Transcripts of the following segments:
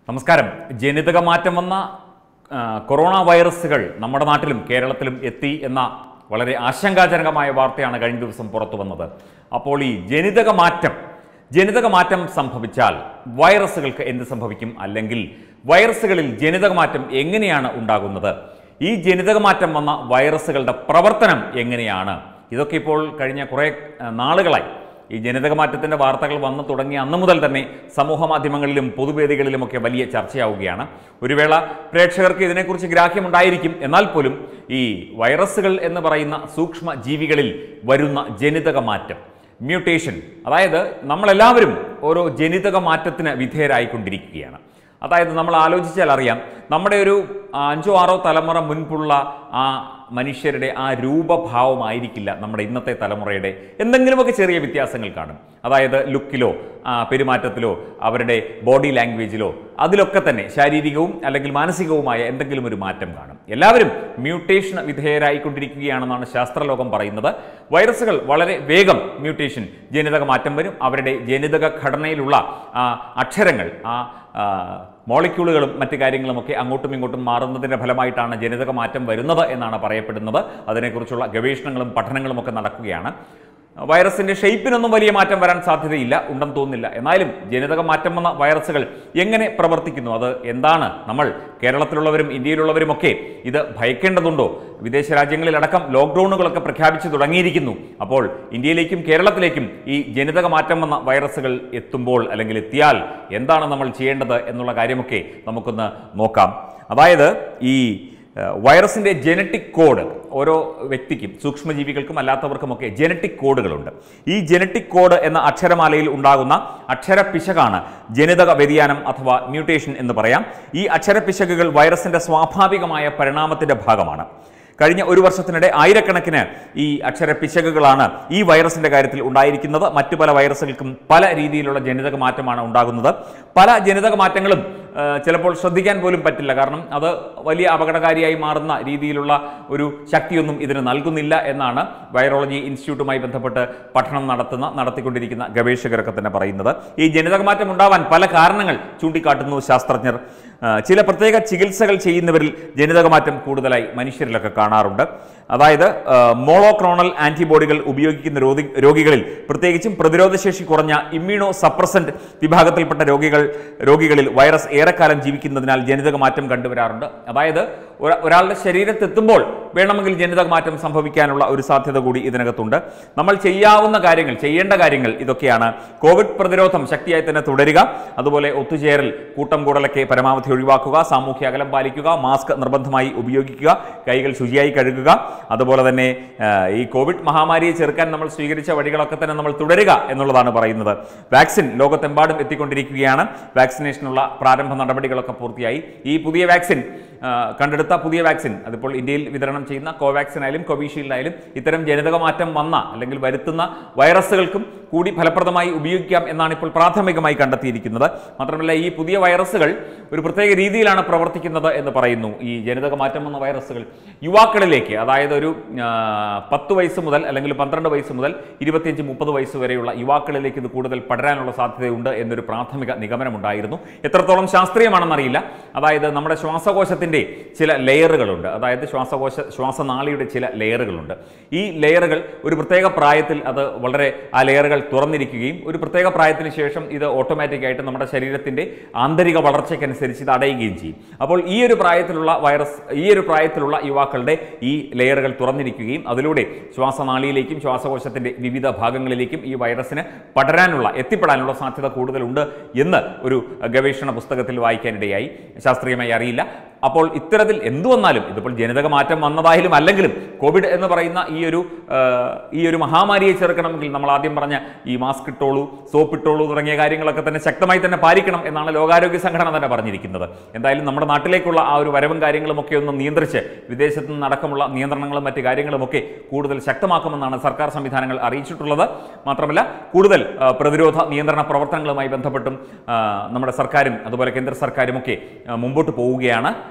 നമസ്കാരം ജനിതക മാറ്റം വന്ന ആ, കൊറോണ വൈറസുകൾ നമ്മുടെ നാട്ടിലും കേരളത്തിലും എത്തി എന്ന വളരെ ആശങ്കാജനകമായ വാർത്തയാണ് കഴിഞ്ഞ ദിവസം പുറത്തു വന്നത് അപ്പോൾ ഈ ജനിതക മാറ്റം ജനിതക മാറ്റം സംഭവിച്ചാൽ വൈറസുകൾക്ക് എന്ത് സംഭവിക്കും അല്ലെങ്കിൽ വൈറസുകളിൽ ജനിതക മാറ്റം എങ്ങനെയാണ് ഉണ്ടാകുന്നത് ഈ ജനിതക മാറ്റം വന്ന വൈറസുകളുടെ പ്രവർത്തനം എങ്ങനെയാണ് ഇതൊക്കെ ഇപ്പോൾ കഴിഞ്ഞ കുറേ ആ, നാളുകളായി ഈ ജനിതക മാറ്റത്തിൻ്റെ വാർത്തകൾ വന്നു തുടങ്ങിയ അന്ന് മുതൽ തന്നെ സമൂഹ മാധ്യമങ്ങളിലും പൊതുവേദികളിലുമൊക്കെ വലിയ ചർച്ചയാവുകയാണ് ഒരു വേള പ്രേക്ഷകർക്ക് ഇതിനെക്കുറിച്ച് ഗ്രാഹ്യമുണ്ടായിരിക്കും എന്നാൽ പോലും ഈ വൈറസുകൾ എന്ന് പറയുന്ന സൂക്ഷ്മ ജീവികളിൽ വരുന്ന ജനിതക മാറ്റം മ്യൂട്ടേഷൻ അതായത് നമ്മളെല്ലാവരും ഓരോ ജനിതക മാറ്റത്തിന് വിധേയരായിക്കൊണ്ടിരിക്കുകയാണ് അതായത് നമ്മൾ ആലോചിച്ചാൽ അറിയാം നമ്മുടെ ഒരു ആ, അഞ്ചോ ആറോ തലമുറ മുൻപുള്ള ആ മനുഷ്യരുടെ ആ രൂപഭാവമായിരിക്കില്ല നമ്മുടെ ഇന്നത്തെ തലമുറയുടെ എന്തെങ്കിലുമൊക്കെ ചെറിയ വ്യത്യാസങ്ങൾ കാണും അതായത് ലുക്കിലോ ആ, പെരുമാറ്റത്തിലോ അവരുടെ ബോഡി ലാംഗ്വേജിലോ അതിലൊക്കെ തന്നെ ശാരീരികവും അല്ലെങ്കിൽ മാനസികവുമായ എന്തെങ്കിലും ഒരു മാറ്റം കാണും എല്ലാവരും മ്യൂട്ടേഷൻ വിധേയരായിക്കൊണ്ടിരിക്കുകയാണെന്നാണ് ശാസ്ത്രലോകം പറയുന്നത് വൈറസുകൾ വളരെ വേഗം മ്യൂട്ടേഷൻ ജനിതക മാറ്റം വരും അവരുടെ ജനിതക ഘടനയിലുള്ള ആ അക്ഷരങ്ങൾ ആ ആ, മോളിക്യൂളുകളും മറ്റു കാര്യങ്ങളുമൊക്കെ അങ്ങോട്ടും ഇങ്ങോട്ടും മാറുന്നതിൻ്റെ ഫലമായിട്ടാണ് ജനിതക മാറ്റം വരുന്നത് എന്നാണ് പറയപ്പെടുന്നത് അതിനെക്കുറിച്ചുള്ള ഗവേഷണങ്ങളും പഠനങ്ങളും ഒക്കെ നടക്കുകയാണ് വൈറസിന്റെ ഷെയ്പ്പിനൊന്നും വലിയ മാറ്റം വരാൻ സാധ്യതയില്ല ഉണ്ടെന്ന് തോന്നുന്നില്ല എന്നാലും ജനിതക മാറ്റം വന്ന വൈറസുകൾ എങ്ങനെ പ്രവർത്തിക്കുന്നു അത് എന്താണ് നമ്മൾ കേരളത്തിലുള്ളവരും ഇന്ത്യയിലുള്ളവരുമൊക്കെ ഇത് ഭയക്കേണ്ടതുണ്ടോ വിദേശ രാജ്യങ്ങളിലടക്കം ലോക്ക്ഡൗണുകളൊക്കെ പ്രഖ്യാപിച്ചു തുടങ്ങിയിരിക്കുന്നു അപ്പോൾ ഇന്ത്യയിലേക്കും കേരളത്തിലേക്കും ഈ ജനിതക മാറ്റം വന്ന വൈറസുകൾ എത്തുമ്പോൾ അല്ലെങ്കിൽ എത്തിയാൽ എന്താണ് നമ്മൾ ചെയ്യേണ്ടത് എന്നുള്ള കാര്യമൊക്കെ നമുക്കൊന്ന് നോക്കാം അതായത് ഈ ഏഹ് വൈറസിൻ്റെ ജനറ്റിക് കോഡ് ഓരോ വ്യക്തിക്കും സൂക്ഷ്മജീവികൾക്കും അല്ലാത്തവർക്കുമൊക്കെ ജനറ്റിക് കോഡുകളുണ്ട് ഈ ജനറ്റിക് കോഡ് എന്ന അക്ഷരമാലയിൽ ഉണ്ടാകുന്ന അക്ഷരപ്പിശകാണ് ജനിതക വ്യതിയാനം അഥവാ മ്യൂട്ടേഷൻ എന്ന് പറയാം ഈ അക്ഷരപ്പിശകുകൾ വൈറസിൻ്റെ സ്വാഭാവികമായ പരിണാമത്തിൻ്റെ ഭാഗമാണ് കഴിഞ്ഞ ഒരു വർഷത്തിനിടെ ആയിരക്കണക്കിന് ഈ അക്ഷരപ്പിശകുകളാണ് ഈ വൈറസിന്റെ കാര്യത്തിൽ ഉണ്ടായിരിക്കുന്നത് മറ്റു പല വൈറസുകൾക്കും പല രീതിയിലുള്ള ജനിതക മാറ്റമാണ് ഉണ്ടാകുന്നത് പല ജനിതക മാറ്റങ്ങളും ആ, ചിലപ്പോൾ ശ്രദ്ധിക്കാൻ പോലും പറ്റില്ല കാരണം അത് വലിയ അപകടകാരിയായി മാറുന്ന രീതിയിലുള്ള ഒരു ശക്തിയൊന്നും ഇതിന് നൽകുന്നില്ല എന്നാണ് വൈറോളജി ഇൻസ്റ്റിറ്റ്യൂട്ടുമായി ബന്ധപ്പെട്ട് പഠനം നടത്തുന്ന നടത്തിക്കൊണ്ടിരിക്കുന്ന ഗവേഷകരൊക്കെ തന്നെ പറയുന്നത് ഈ ജനിതക മാറ്റം ഉണ്ടാവാൻ പല കാരണങ്ങൾ ചൂണ്ടിക്കാട്ടുന്നു ശാസ്ത്രജ്ഞർ ആ, ചില പ്രത്യേക ചികിത്സകൾ ചെയ്യുന്നവരിൽ ജനിതക മാറ്റം കൂടുതലായി മനുഷ്യരിലൊക്കെ കാണാറുണ്ട് അതായത് മോളോക്രോണൽ ആന്റിബോഡികൾ ഉപയോഗിക്കുന്ന രോഗി രോഗികളിൽ പ്രത്യേകിച്ചും പ്രതിരോധശേഷി കുറഞ്ഞ ഇമ്മ്യൂണോ സപ്രസന്റ് വിഭാഗത്തിൽപ്പെട്ട രോഗികൾ രോഗികളിൽ വൈറസ് ഏറെക്കാലം ജീവിക്കുന്നതിനാൽ ജനിതക മാറ്റം കണ്ടുവരാറുണ്ട് അതായത് ഒര- ഒരാളുടെ ശരീരത്തെത്തുമ്പോൾ വേണമെങ്കിൽ ജനിതക മാറ്റം സംഭവിക്കാനുള്ള ഒരു സാധ്യത കൂടി ഇതിനകത്തുണ്ട് നമ്മൾ ചെയ്യാവുന്ന കാര്യങ്ങൾ ചെയ്യേണ്ട കാര്യങ്ങൾ ഇതൊക്കെയാണ് കോവിഡ് പ്രതിരോധം ശക്തിയായി തന്നെ തുടരുക അതുപോലെ ഒത്തുചേരൽ കൂട്ടം കൂടലൊക്കെ പരമാവധി ഒഴിവാക്കുക സാമൂഹ്യ അകലം പാലിക്കുക മാസ്ക് നിർബന്ധമായി ഉപയോഗിക്കുക കൈകൾ ശുചിയായി കഴുകുക അതുപോലെ തന്നെ ആ, ഈ കോവിഡ് മഹാമാരിയെ ചെറുക്കാൻ നമ്മൾ സ്വീകരിച്ച വഴികളൊക്കെ തന്നെ നമ്മൾ തുടരുക എന്നുള്ളതാണ് പറയുന്നത് വാക്സിൻ ലോകത്തെമ്പാടും എത്തിക്കൊണ്ടിരിക്കുകയാണ് വാക്സിനേഷനുള്ള പ്രാരംഭ നടപടികളൊക്കെ പൂർത്തിയായി ഈ പുതിയ വാക്സിൻ ആ, കണ്ടെടുത്ത പുതിയ വാക്സിൻ അതിപ്പോൾ ഇന്ത്യയിൽ വിതരണം ചെയ്യുന്ന കോവാക്സിൻ ആയാലും കോവിഷീൽഡ് ആയാലും ഇത്തരം ജനിതക മാറ്റം വന്ന അല്ലെങ്കിൽ വരുത്തുന്ന വൈറസുകൾക്കും കൂടി ഫലപ്രദമായി ഉപയോഗിക്കാം എന്നാണ് ഇപ്പോൾ പ്രാഥമികമായി കണ്ടെത്തിയിരിക്കുന്നത് മാത്രമല്ല ഈ പുതിയ വൈറസുകൾ ഒരു പ്രത്യേക രീതിയിലാണ് പ്രവർത്തിക്കുന്നത് എന്ന് പറയുന്നു ഈ ജനിതക മാറ്റം വന്ന വൈറസുകൾ യുവാക്കളിലേക്ക് അതായത് ഒരു ആ, പത്ത് വയസ്സ് മുതൽ അല്ലെങ്കിൽ പന്ത്രണ്ട് വയസ്സ് മുതൽ ഇരുപത്തിയഞ്ച് മുപ്പത് വയസ്സ് വരെയുള്ള യുവാക്കളിലേക്ക് ഇത് കൂടുതൽ പടരാനുള്ള സാധ്യതയുണ്ട് എന്നൊരു പ്രാഥമിക നിഗമനമുണ്ടായിരുന്നു എത്രത്തോളം ശാസ്ത്രീയമാണെന്നറിയില്ല അതായത് നമ്മുടെ ശ്വാസകോശത്തിൻ്റെ ചില ലെയറുകളുണ്ട് അതായത് ശ്വാസകോശ ശ്വാസനാളിയുടെ ചില ലെയറുകളുണ്ട് ഈ ലെയറുകൾ ഒരു പ്രത്യേക പ്രായത്തിൽ അത് വളരെ ആ ലെയറുകൾ തുറന്നിരിക്കുകയും ഒരു പ്രത്യേക പ്രായത്തിന് ശേഷം ഇത് ഓട്ടോമാറ്റിക്കായിട്ട് നമ്മുടെ ശരീരത്തിൻ്റെ ആന്തരിക വളർച്ചയ്ക്കനുസരിച്ച് ഇത് അടയുകയും ചെയ്യും അപ്പോൾ ഈ ഒരു പ്രായത്തിലുള്ള വൈറസ് ഈ ഒരു പ്രായത്തിലുള്ള യുവാക്കളുടെ ഈ ലെയറുകൾ തുറന്നിരിക്കുകയും അതിലൂടെ ശ്വാസനാളിയിലേക്കും ശ്വാസകോശത്തിൻ്റെ വിവിധ ഭാഗങ്ങളിലേക്കും ഈ വൈറസിന് പടരാനുള്ള എത്തിപ്പെടാനുള്ള സാധ്യത കൂടുതലുണ്ട് എന്ന് ഒരു ഗവേഷണ പുസ്തകത്തിൽ വായിക്കാനിടയായി ശാസ്ത്രീയമായി അറിയില്ല അപ്പോൾ ഇത്തരത്തിൽ എന്തു വന്നാലും ഇതിപ്പോൾ ജനിതക മാറ്റം വന്നതായാലും അല്ലെങ്കിലും കോവിഡ് എന്ന് പറയുന്ന ഈ ഒരു ആ, ഈ ഒരു മഹാമാരിയെ ചെറുക്കണമെങ്കിൽ നമ്മൾ ആദ്യം പറഞ്ഞ ഈ മാസ്ക് ഇട്ടോളൂ സോപ്പ് ഇട്ടോളൂ തുടങ്ങിയ കാര്യങ്ങളൊക്കെ തന്നെ ശക്തമായി തന്നെ പാലിക്കണം എന്നാണ് ലോകാരോഗ്യ സംഘടന തന്നെ പറഞ്ഞിരിക്കുന്നത് എന്തായാലും നമ്മുടെ നാട്ടിലേക്കുള്ള ആ ഒരു വരവും കാര്യങ്ങളും ഒക്കെ ഒന്ന് നിയന്ത്രിച്ച് വിദേശത്ത് നിന്നടക്കമുള്ള നിയന്ത്രണങ്ങളും മറ്റ് കാര്യങ്ങളുമൊക്കെ കൂടുതൽ ശക്തമാക്കുമെന്നാണ് സർക്കാർ സംവിധാനങ്ങൾ അറിയിച്ചിട്ടുള്ളത് മാത്രമല്ല കൂടുതൽ ആ, പ്രതിരോധ നിയന്ത്രണ പ്രവർത്തനങ്ങളുമായി ബന്ധപ്പെട്ടും ആ, നമ്മുടെ സർക്കാരും അതുപോലെ കേന്ദ്ര സർക്കാരും ഒക്കെ ആ, മുമ്പോട്ട് പോവുകയാണ്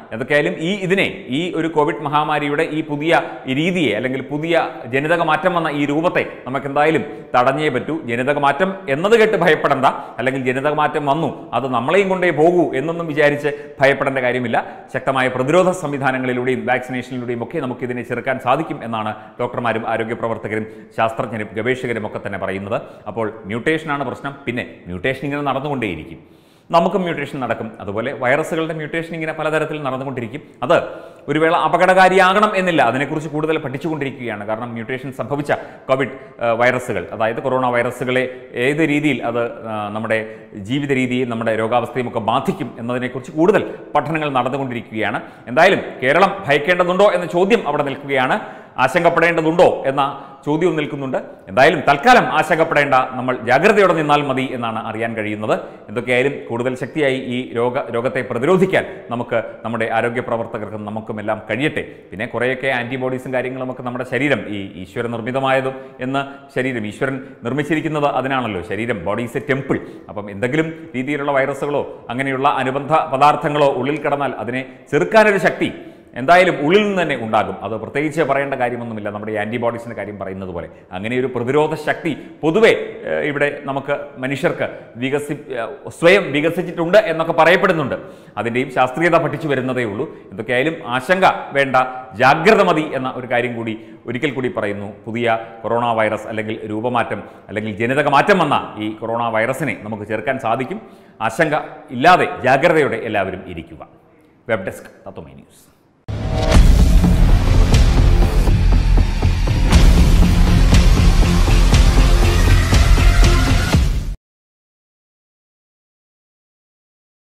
എന്തൊക്കെയായാലും ഈ ഇതിനെ ഈ ഒരു കോവിഡ് മഹാമാരിയുടെ ഈ പുതിയ ഈ രീതിയെ അല്ലെങ്കിൽ പുതിയ ജനിതക മാറ്റം വന്ന ഈ രൂപത്തെ നമുക്ക് എന്തായാലും തടഞ്ഞേ പറ്റൂ ജനിതക മാറ്റം എന്നത് കേട്ട് ഭയപ്പെടേണ്ട അല്ലെങ്കിൽ ജനിതക മാറ്റം വന്നു അത് നമ്മളെയും കൊണ്ടേ പോകൂ എന്നൊന്നും വിചാരിച്ച് ഭയപ്പെടേണ്ട കാര്യമില്ല ശക്തമായ പ്രതിരോധ സംവിധാനങ്ങളിലൂടെയും വാക്സിനേഷനിലൂടെയും ഒക്കെ നമുക്ക് ഇതിനെ ചെറുക്കാൻ സാധിക്കും എന്നാണ് ഡോക്ടർമാരും ആരോഗ്യ പ്രവർത്തകരും ശാസ്ത്രജ്ഞരും ഗവേഷകരും ഒക്കെ തന്നെ പറയുന്നത് അപ്പോൾ മ്യൂട്ടേഷനാണ് പ്രശ്നം പിന്നെ മ്യൂട്ടേഷൻ ഇങ്ങനെ നടന്നുകൊണ്ടേയിരിക്കും നമുക്കും മ്യൂട്ടേഷൻ നടക്കും അതുപോലെ വൈറസുകളുടെ മ്യൂട്ടേഷൻ ഇങ്ങനെ പലതരത്തിൽ നടന്നുകൊണ്ടിരിക്കും അത് ഒരു വേള അപകടകാരിയാകണം എന്നില്ല അതിനെക്കുറിച്ച് കൂടുതൽ പഠിച്ചുകൊണ്ടിരിക്കുകയാണ് കാരണം മ്യൂട്ടേഷൻ സംഭവിച്ച കോവിഡ് ആ, വൈറസുകൾ അതായത് കൊറോണ വൈറസുകളെ ഏത് രീതിയിൽ അത് ആ, നമ്മുടെ ജീവിത രീതിയും നമ്മുടെ രോഗാവസ്ഥയും ഒക്കെ ബാധിക്കും എന്നതിനെക്കുറിച്ച് കൂടുതൽ പഠനങ്ങൾ നടന്നുകൊണ്ടിരിക്കുകയാണ് എന്തായാലും കേരളം ഭയക്കേണ്ടതുണ്ടോ എന്ന ചോദ്യം അവിടെ നിൽക്കുകയാണ് ആശങ്കപ്പെടേണ്ടതുണ്ടോ എന്ന ചോദ്യവും നിൽക്കുന്നുണ്ട് എന്തായാലും തൽക്കാലം ആശങ്കപ്പെടേണ്ട നമ്മൾ ജാഗ്രതയോടെ നിന്നാൽ മതി എന്നാണ് അറിയാൻ കഴിയുന്നത് എന്തൊക്കെയായാലും കൂടുതൽ ശക്തിയായി ഈ രോഗ രോഗത്തെ പ്രതിരോധിക്കാൻ നമുക്ക് നമ്മുടെ ആരോഗ്യ പ്രവർത്തകർക്കും നമുക്കും എല്ലാം കഴിയട്ടെ പിന്നെ കുറേയൊക്കെ ആൻറ്റിബോഡീസും കാര്യങ്ങളും ഒക്കെ നമ്മുടെ ശരീരം ഈ ഈശ്വര നിർമ്മിതമായതും എന്ന് ശരീരം ഈശ്വരൻ നിർമ്മിച്ചിരിക്കുന്നത് അതിനാണല്ലോ ശരീരം ബോഡി ഈസ് എ ടെമ്പിൾ അപ്പം എന്തെങ്കിലും രീതിയിലുള്ള വൈറസുകളോ അങ്ങനെയുള്ള അനുബന്ധ പദാർത്ഥങ്ങളോ ഉള്ളിൽ കിടന്നാൽ അതിനെ ചെറുക്കാനൊരു ശക്തി എന്തായാലും ഉള്ളിൽ നിന്ന് തന്നെ ഉണ്ടാകും അത് പ്രത്യേകിച്ച് പറയേണ്ട കാര്യമൊന്നുമില്ല നമ്മുടെ ഈ ആൻറ്റിബോഡീസിൻ്റെ കാര്യം പറയുന്നത് പോലെ അങ്ങനെ ഒരു പ്രതിരോധ ശക്തി പൊതുവെ ഏഹ്, ഇവിടെ നമുക്ക് മനുഷ്യർക്ക് വികസി ഏഹ്, സ്വയം വികസിച്ചിട്ടുണ്ട് എന്നൊക്കെ പറയപ്പെടുന്നുണ്ട് അതിൻ്റെയും ശാസ്ത്രീയത പഠിച്ചു വരുന്നതേ ഉള്ളൂ എന്തൊക്കെയായാലും ആശങ്ക വേണ്ട ജാഗ്രത മതി എന്ന ഒരു കാര്യം കൂടി ഒരിക്കൽ കൂടി പറയുന്നു പുതിയ കൊറോണ വൈറസ് അല്ലെങ്കിൽ രൂപമാറ്റം അല്ലെങ്കിൽ ജനിതക മാറ്റം വന്ന ഈ കൊറോണ വൈറസിനെ നമുക്ക് ചെറുക്കാൻ സാധിക്കും ആശങ്ക ഇല്ലാതെ ജാഗ്രതയോടെ എല്ലാവരും ഇരിക്കുക വെബ് ഡെസ്ക് തത്വമൈ ന്യൂസ്